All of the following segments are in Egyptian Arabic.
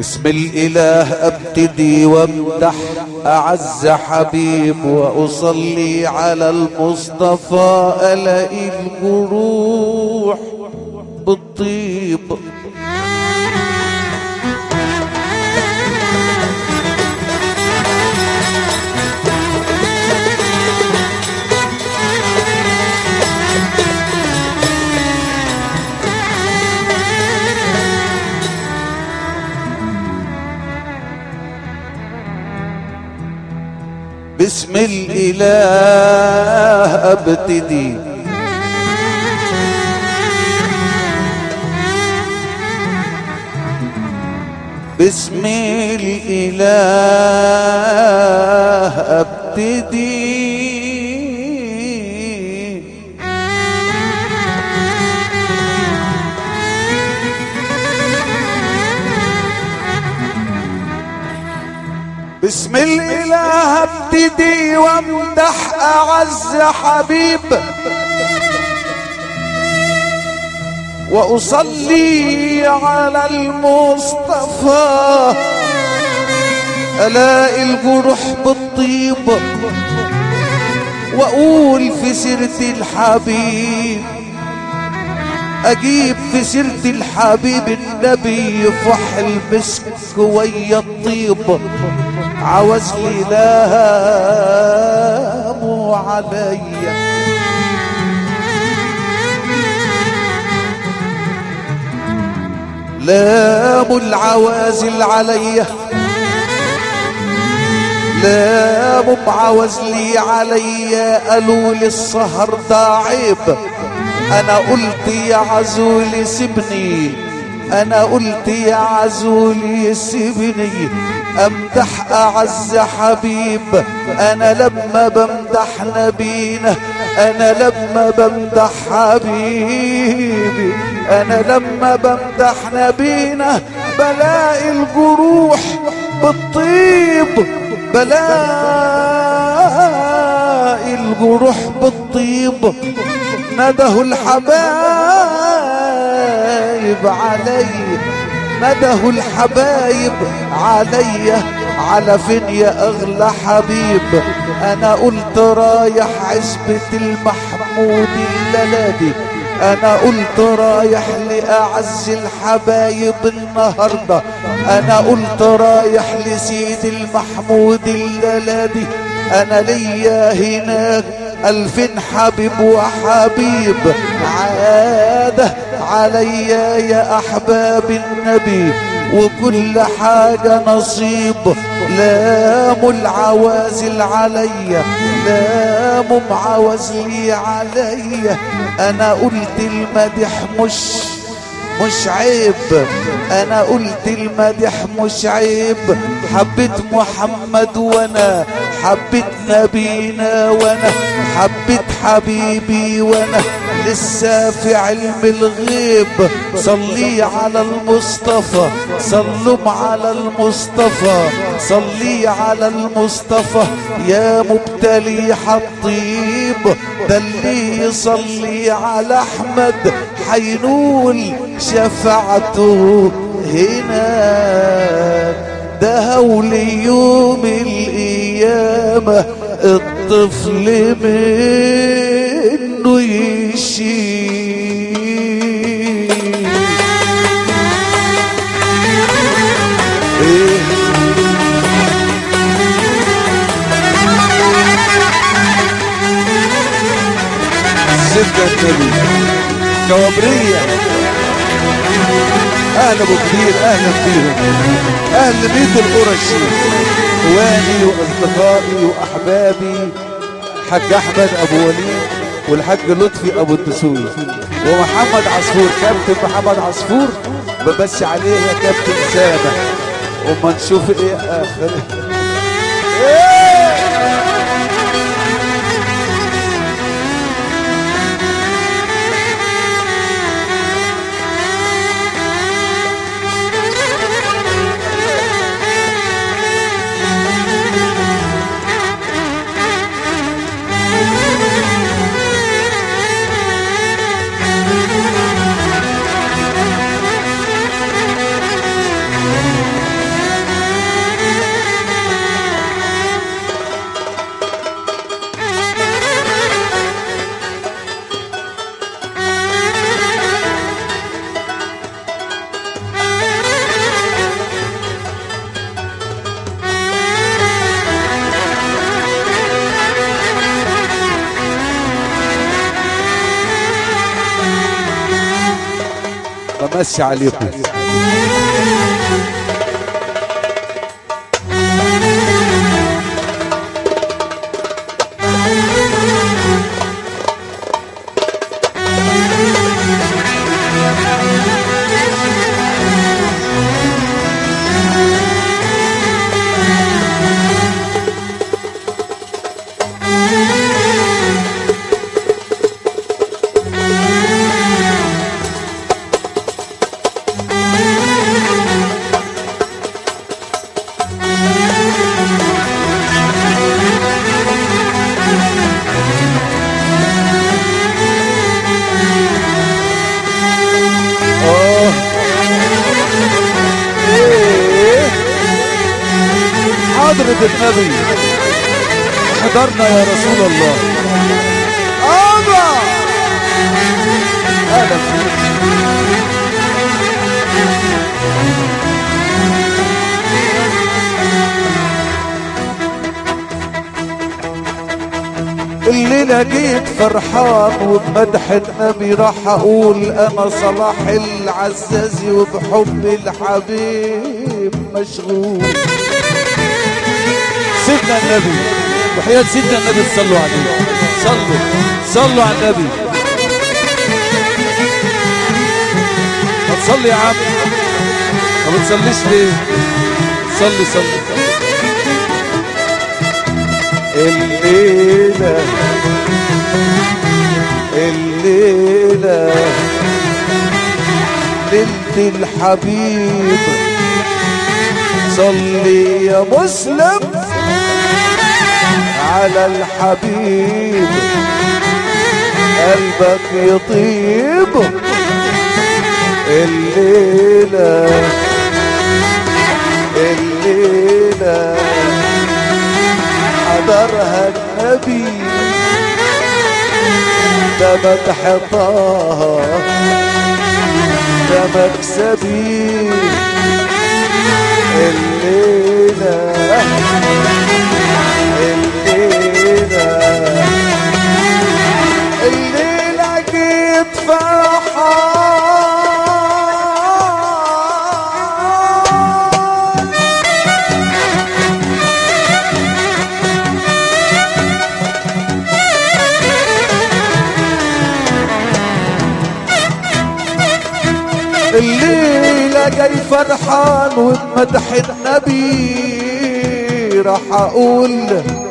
بسم الإله أبتدي وامدح أعز حبيب وأصلي على المصطفى ألاقي الجروح بالطيب بسم الإله أبتدي بسم الإله أبتدي بسم الإله ابتدي وامدح أعز حبيب وأصلي على المصطفى ألاقي الجروح بالطيب وأقول في سيرة الحبيب اجيب في سيرة الحبيب النبي فح المسك ويا الطيب عوز لي لاموا عليا لاموا العوازل عليا لاموا بعوزلي عليا قالوا لي السهر ده عيب انا قلت يا عزولي سيبني انا قلت يا عزولي سيبني امدح اعز حبيب انا لما بمدح نبينا انا لما بمدح حبيبي انا لما بمدح نبينا بلاقي الجروح بالطيب بلاقي الجروح بالطيب نده الحبايب علي نده الحبايب علي على فين يا اغلى حبيب انا قلت رايح عزبة المحمود الليلادي انا قلت رايح لاعز الحبايب النهارده انا قلت رايح لسيد المحمود الليلادي انا ليا هناك ألف حبيب وحبيب عادة عليا يا أحباب النبي وكل حاجة نصيب لام العوازل عليا لام معوزلي عليا أنا قلت المدح مش مش عيب انا قلت المدح مش عيب حبيت محمد وانا حبيت نبينا وانا حبيت حبيبي وانا لسه في علم الغيب صلي على المصطفى صلوا على المصطفى صلي على المصطفى يا مبتلي حطيب ده اللي يصلي على احمد حينول شفعته هناك ده هول يوم القيامة الطفل منه يشيل إيه سيدنا النبي كوابرية اهلا ابو كبير اهلا بيهم اهل بيت القرشي اخواني واصدقائي واحبابي حاج احمد ابو وليد والحاج لطفي ابو الدسوقي ومحمد عصفور كابتن محمد عصفور بمسي عليه يا كابتن سامح وما نشوف ايه اخر إيه! امسي عليكم اه ايه حضرة النبي حضرنا يا رسول الله الله اهلا بيك. الليلة جيت فرحان وبمدح النبي راح اقول انا صلاح العزازي وبحب الحبيب مشغول سيدنا النبي وحياة سيدنا النبي صلوا عليه صلوا صلوا على النبي ما تصلي يا عم ما بتصليش ليه صلي صلي الليلة الليلة ليلة الحبيب صلي يا مسلم على الحبيب قلبك يطيب الليلة الليلة حضرها النبي ده مدح طه ده مكسبي الليلة الليلة الليلة جيت فرحان الليلة جاي فرحان وبمدح النبي راح اقول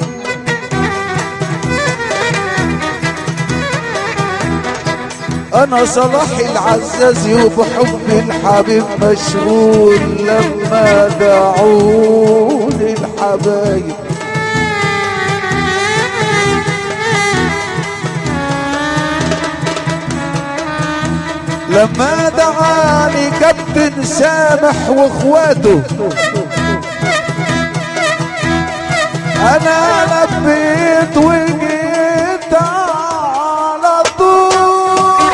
انا صلاح العزازي وبحب الحبيب مشغول لما دعوني الحبايب لما دعاني كابتن سامح واخواته انا لبيت وجيت على طول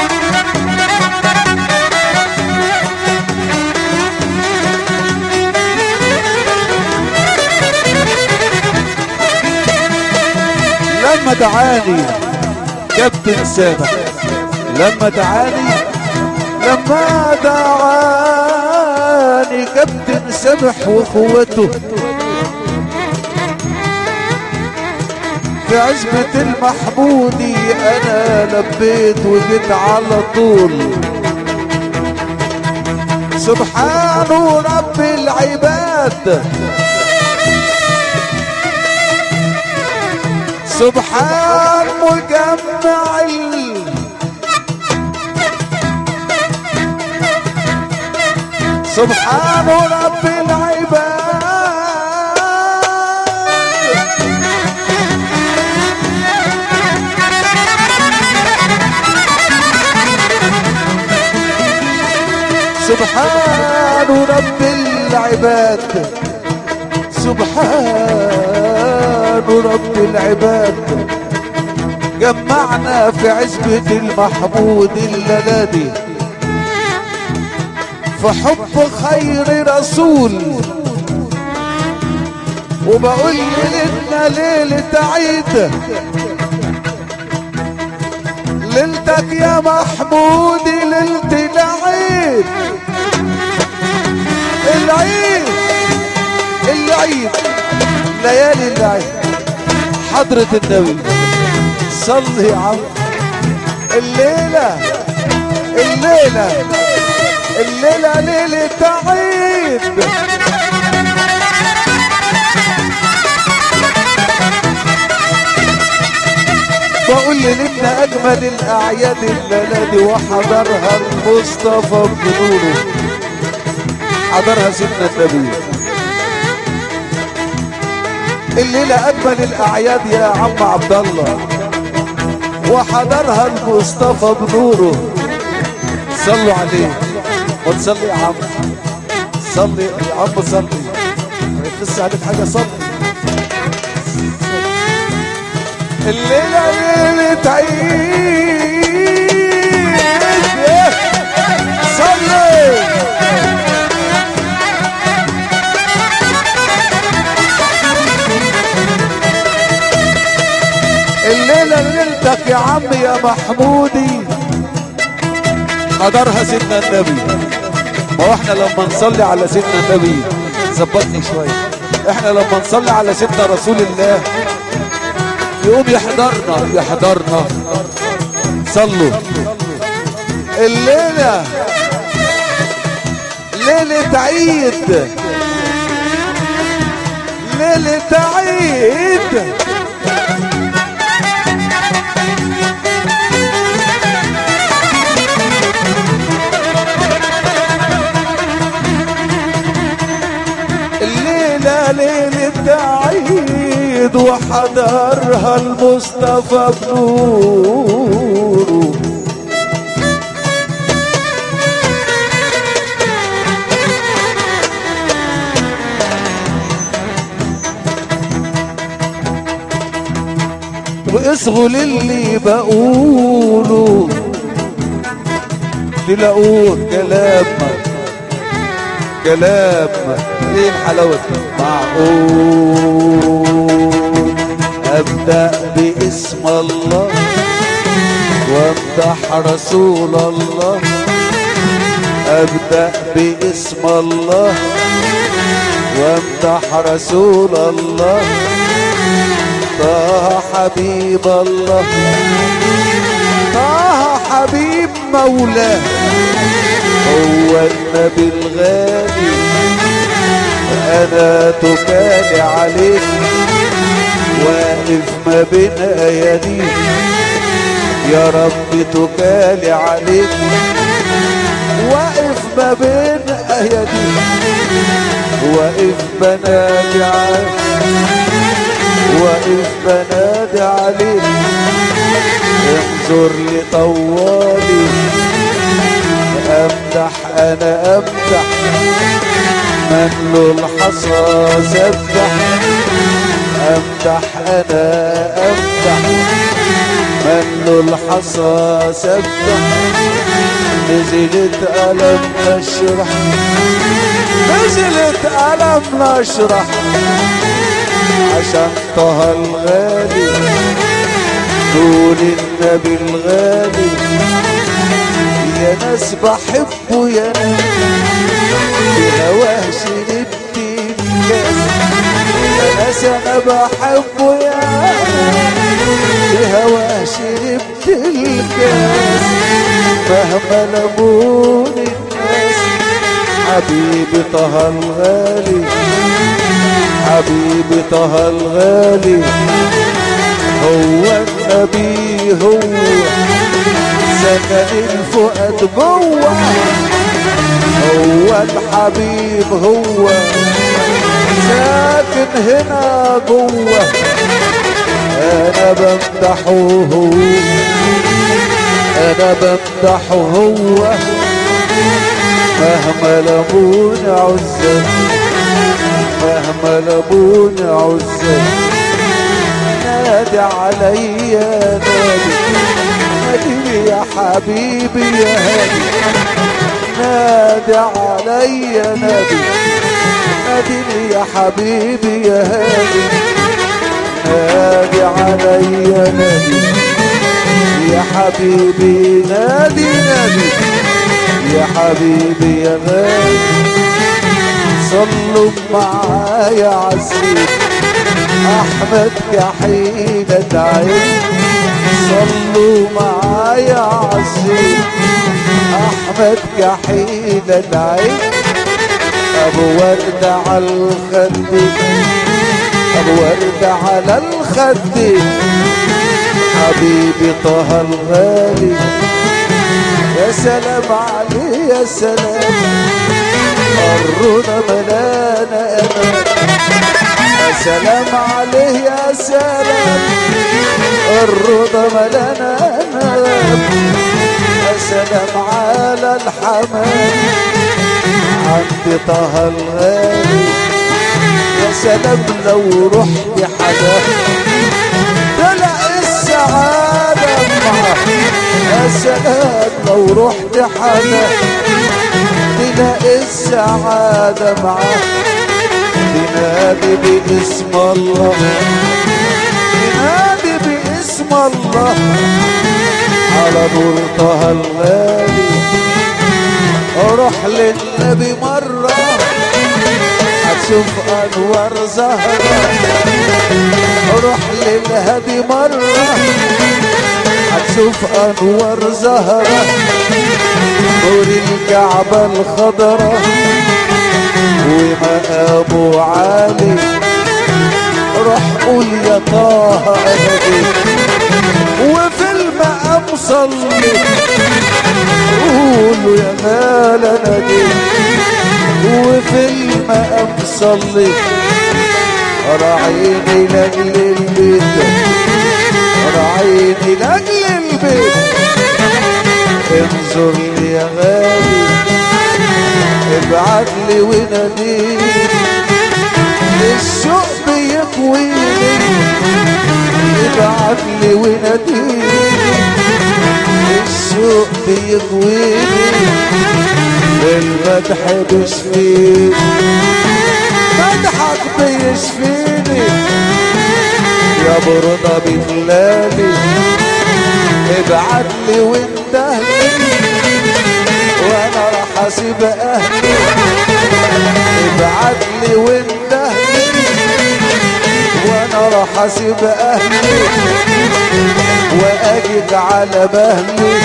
لما دعاني كابتن سامح لما دعاني لما دعاني كابتن سمح واخوته في عزبة المحمودي انا لبيت وجيت على طول سبحان رب العباد سبحان مجمع ال- سبحان رب العباد سبحان رب العباد سبحان رب العباد جمعنا في عزبة المحمود الليلة في حب خير رسول وبقول ليلتنا ليلة عيد ليلتك يا محمود ليلة العيد العيد العيد العيد ليالي العيد حضرة النبي صلي يا عم الليلة الليلة الليلة ليلة عيد بقول لنا اجمل الاعياد الليله دي وحضرها المصطفى بنوره حضرها سيدنا النبي الليله اجمل الاعياد يا عم عبد الله وحضرها المصطفى بنوره صلوا عليه وتصلي يا عم صلي يا عم صلي ما يخص عليك حاجه صلي الليلة ليلة عيد صلي الليلة ليلتك يا عم يا محمودي حضرها سيدنا النبي ما هو احنا لما نصلي على سيدنا النبي ظبطني شوية احنا لما نصلي على سيدنا رسول الله يقوم يحضرنا يحضرنا صلوا الليلة ليلة عيد ليلة عيد الليلة ليلة عيد وحضرها المصطفى بنوره واصغوا للي بقوله تلاقوه كلام كلام ايه الحلاوه دي؟ معقول ابدا باسم الله وامدح رسول الله ابدا باسم الله وامدح رسول الله طه حبيب الله طه حبيب مولاه هو النبي الغالي انا تكالي عليك واقف ما بين اياديك يا رب تكالي عليك واقف ما بين اياديك واقف بنادي عليك واقف بنادي عليك انظر لي طوالي امدح انا امدح من له الحصى سبح امدح انا امدح من له الحصى سبح نزلت ألم نشرح نزلت ألم نشرح عشان طه الغالي نور النبي الغالي يا ناس بحبه يا ناس بهواه شربت الكاس يا ناس انا بحبه يا بهواه شربت الكاس مهما لموني الناس حبيبي طه الغالي حبيبي طه الغالي هو النبي هو سكن الفؤاد جوه هو الحبيب هو ساكن هنا جوه انا بمدحه هو انا بمدحه هو مهما لمون عزة مهما لمون عزة نادي عليا نادي نادي يا حبيبي يا هادي نادي عليا نادي نادي يا حبيبي يا هادي نادي عليا نادي يا حبيبي نادي نادي يا يا حبيبي يا غالي صلوا معايا عسير احمد كحيلة عين صلوا معايا عسير احمد كحيلة عين ابو ورد على الخد ابو ورد على الخد حبيبي طه الغالي يا سلام عليه يا سلام الرضا ملانا امان يا سلام عليه يا سلام الرضا ملانا امان يا سلام على الحمام عند طه الغالي يا سلام لو رحت حدا تلاقي السعادة معاه يا سلام لو رحت حدا تلاقي السعادة معاه تنادي باسم الله تنادي باسم الله على نور طه الغالي اروح للنبي مرة هتشوف انوار زهرة اروح للهدي مرة هتشوف انوار زهرة نور الكعبة الخضراء ومقامه عالي روح قول يا طه انا جيت وفي المقام صلي قولوا يا مال انا جيت وفي المقام صلي راعيني لاجل البيت راعيني لاجل البيت انظر لي يا غالي ابعت لي وناديني الشوق بيكويني ابعت لي وناديني الشوق بيكويني المدح بيشفيني مدحك بيشفيني يا برضى بتلالي ابعت لي وانتهني وانا راح اسيب اهلي ابعت لي وانتهني وانا راح اسيب اهلي واجد على مهلي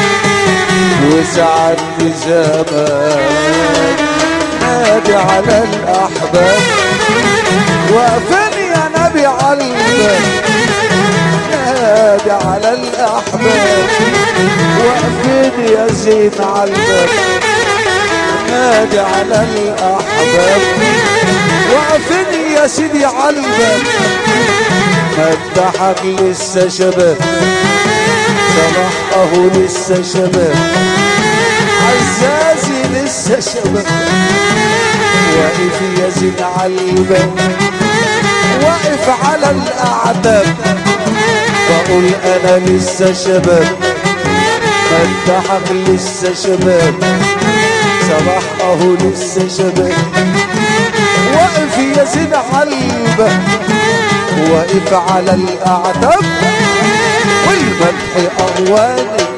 وسعدني زمان نادي على الاحباب وقفني يا نبي على الباب نادي على الاحباب وقفني يا زين على الباب نادي على الاحباب وقفني يا سيدي على الباب مدحك لسه شباب صلاح اهو لسه شباب عزازي لسه شباب واقف يا زين على الباب واقف على الاعتاب بقول انا لسه شباب مدحك لسه شباب صلاح اهو لسه شباب واقف يا زين على الباب واقف على الاعتاب والمدح اغواني